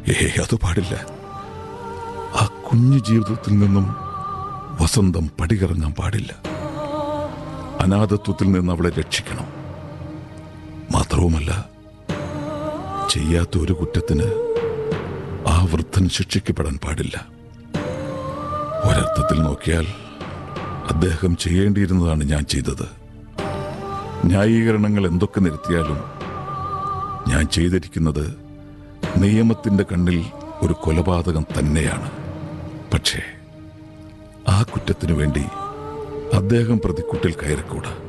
ഏ അത് പാടില്ല ആ കുഞ്ഞു ജീവിതത്തിൽ നിന്നും വസന്തം പടികിറങ്ങാൻ പാടില്ല അനാഥത്വത്തിൽ നിന്ന് അവളെ രക്ഷിക്കണം മാത്രവുമല്ല ചെയ്യാത്ത ഒരു കുറ്റത്തിന് ആ വൃദ്ധൻ ശിക്ഷിക്കപ്പെടാൻ പാടില്ല ഒരർത്ഥത്തിൽ നോക്കിയാൽ അദ്ദേഹം ചെയ്യേണ്ടിയിരുന്നതാണ് ഞാൻ ചെയ്തത് ന്യായീകരണങ്ങൾ എന്തൊക്കെ നിരത്തിയാലും ഞാൻ ചെയ്തിരിക്കുന്നത് നിയമത്തിന്റെ കണ്ണിൽ ഒരു കൊലപാതകം തന്നെയാണ് പക്ഷേ ആ കുറ്റത്തിനു വേണ്ടി അദ്ദേഹം പ്രതിക്കൂട്ടിൽ കയറിക്കൂടാ